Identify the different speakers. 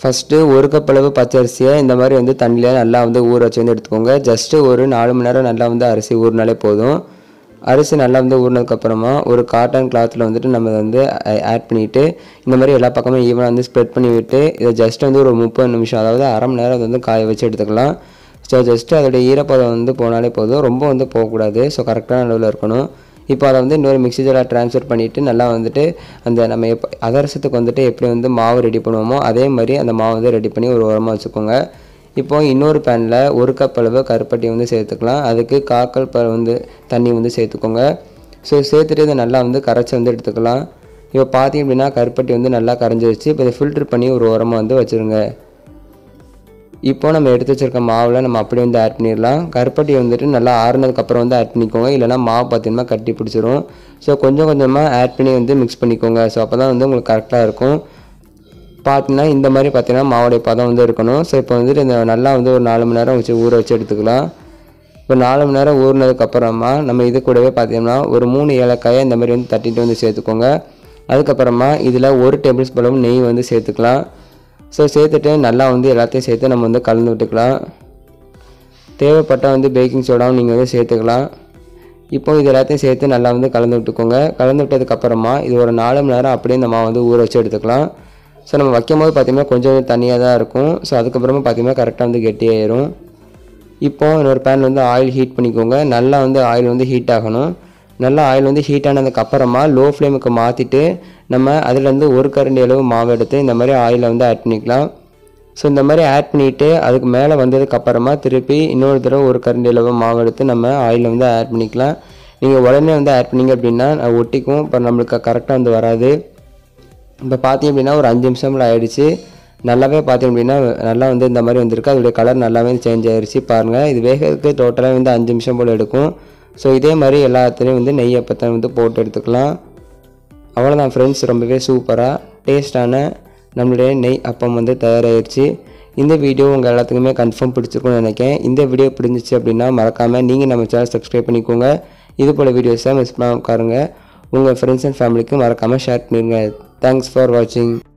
Speaker 1: first ஒரு cup அளவு பச்சை அரிசியை இந்த மாதிரி வந்து தண்ணியில் நல்லா வந்து ஊற வச்சு வந்து எடுத்துக்கோங்க ஜஸ்ட்டு ஒரு நாலு மணி நேரம் நல்லா வந்து அரிசி ஊறினாலே போதும் அரிசி நல்லா வந்து ஊறினதுக்கப்புறமா ஒரு காட்டன் கிளாத்தில் வந்துட்டு நம்ம இதை வந்து ஆட் பண்ணிவிட்டு இந்த மாதிரி எல்லா பக்கமும் ஈவனாக வந்து ஸ்ப்ரெட் பண்ணி விட்டு இதை ஜஸ்ட் வந்து ஒரு முப்பது நிமிஷம் அதாவது அரை மணி நேரம் அதை வந்து காய வச்சு எடுத்துக்கலாம் ஸோ ஜஸ்ட்டு அதோடைய ஈரப்பதம் வந்து போனாலே போதும் ரொம்ப வந்து போகக்கூடாது ஸோ கரெக்டான அளவில் இருக்கணும் இப்போ அதை வந்து இன்னொரு மிக்ஸி ஜாரில் ட்ரான்ஸ்ஃபர் பண்ணிவிட்டு நல்லா வந்துட்டு அந்த நம்ம எப்போ அதரசத்துக்கு வந்துட்டு எப்படி வந்து மாவு ரெடி பண்ணுவோமோ அதே மாதிரி அந்த மாவு வந்து ரெடி பண்ணி ஒரு உரமாக வச்சுக்கோங்க இப்போ இன்னொரு பேனில் ஒரு கப் அளவு கருப்பட்டி வந்து சேர்த்துக்கலாம் அதுக்கு காக்கல் ப வந்து தண்ணி வந்து சேர்த்துக்கோங்க ஸோ சேர்த்துட்டு இதை நல்லா வந்து கரைச்சி வந்து எடுத்துக்கலாம் இப்போ பார்த்தீங்க அப்படின்னா கருப்பட்டி வந்து நல்லா கரைஞ்சிருச்சு இப்போ இதை ஃபில்ட்ரு பண்ணி ஒரு உரமாக வந்து வச்சுருங்க இப்போ நம்ம எடுத்து வச்சிருக்க மாவில் நம்ம அப்படியே வந்து ஆட் பண்ணிடலாம் கருப்பட்டி வந்துட்டு நல்லா ஆறுனதுக்கப்புறம் வந்து ஆட் பண்ணிக்கோங்க இல்லைனா மாவு பார்த்தீங்கன்னா கட்டி பிடிச்சிரும் ஸோ கொஞ்சம் கொஞ்சமாக ஆட் பண்ணி வந்து மிக்ஸ் பண்ணிக்கோங்க ஸோ அப்போ தான் வந்து உங்களுக்கு கரெக்டாக இருக்கும் பார்த்தீங்கன்னா இந்த மாதிரி பார்த்தீங்கன்னா மாவுடைய பதம் வந்து இருக்கணும் ஸோ இப்போ வந்துட்டு இந்த நல்லா வந்து ஒரு நாலு மணி நேரம் வச்சு ஊற வச்சு எடுத்துக்கலாம் இப்போ நாலு மணி நேரம் ஊறினதுக்கப்புறமா நம்ம இது கூடவே பார்த்தீங்கன்னா ஒரு மூணு ஏலக்காயை இந்த மாதிரி வந்து தட்டிட்டு வந்து சேர்த்துக்கோங்க அதுக்கப்புறமா இதில் ஒரு டேபிள் ஸ்பூன் நெய் வந்து சேர்த்துக்கலாம் ஸோ சேர்த்துட்டு நல்லா வந்து எல்லாத்தையும் சேர்த்து நம்ம வந்து கலந்து விட்டுக்கலாம் தேவைப்பட்டால் வந்து பேக்கிங் சோடாவும் நீங்கள் வந்து சேர்த்துக்கலாம் இப்போ இது எல்லாத்தையும் சேர்த்து நல்லா வந்து கலந்து விட்டுக்கோங்க கலந்து விட்டதுக்கப்புறமா இது ஒரு நாலு மணி நேரம் அப்படியே நம்ம வந்து ஊற வச்சு எடுத்துக்கலாம் ஸோ நம்ம வைக்கும் போது பார்த்திங்கன்னா கொஞ்சம் தண்ணியாக தான் இருக்கும் ஸோ அதுக்கப்புறமா பார்த்திங்கன்னா கரெக்டாக வந்து கெட்டியாயிரும் இப்போ இன்னொரு பேன் வந்து ஆயில் ஹீட் பண்ணிக்கோங்க நல்லா வந்து ஆயில் வந்து ஹீட் ஆகணும் நல்லா ஆயில் வந்து ஹீட் ஆனதுக்கு அப்புறமா லோ ஃப்ளேமுக்கு மாற்றிட்டு நம்ம அதுலேருந்து ஒரு கரண்டி அளவு மாவு எடுத்து இந்த மாதிரி ஆயிலை வந்து ஆட் பண்ணிக்கலாம் ஸோ இந்த மாதிரி ஆட் பண்ணிவிட்டு அதுக்கு மேலே வந்ததுக்கு அப்புறமா திருப்பி இன்னொரு தடவை ஒரு கரண்டி அளவு மாவு எடுத்து நம்ம ஆயிலில் வந்து ஆட் பண்ணிக்கலாம் நீங்கள் உடனே வந்து ஆட் பண்ணீங்க அப்படின்னா அது ஒட்டிக்கும் இப்போ நம்மளுக்கு கரெக்டாக வந்து வராது இப்போ பார்த்தீங்க அப்படின்னா ஒரு அஞ்சு நிமிஷம்ல ஆயிடுச்சு நல்லாவே பார்த்தீங்க அப்படின்னா நல்லா வந்து இந்த மாதிரி வந்திருக்கு அதோடைய கலர் நல்லாவே சேஞ்ச் ஆயிருச்சு பாருங்கள் இது வேகிறதுக்கு டோட்டலாக வந்து அஞ்சு நிமிஷம் போல் எடுக்கும் ஸோ இதே மாதிரி எல்லாத்துலேயும் வந்து நெய் அப்பத்தை வந்து போட்டு எடுத்துக்கலாம் அவ்வளோதான் ஃப்ரெண்ட்ஸ் ரொம்பவே சூப்பராக டேஸ்டான நம்மளுடைய நெய் அப்பம் வந்து தயாராகிடுச்சு இந்த வீடியோ உங்கள் எல்லாத்துக்குமே கன்ஃபார்ம் பிடிச்சிருக்கும்னு நினைக்கிறேன் இந்த வீடியோ பிடிச்சிச்சு அப்படின்னா மறக்காமல் நீங்கள் நம்ம சேனல் சப்ஸ்கிரைப் பண்ணிக்கோங்க இது போல் வீடியோஸை மிஸ் பண்ணாம உட்காருங்க உங்கள் ஃப்ரெண்ட்ஸ் அண்ட் ஃபேமிலிக்கு மறக்காமல் ஷேர் பண்ணிடுங்க தேங்க்ஸ் ஃபார் வாட்சிங்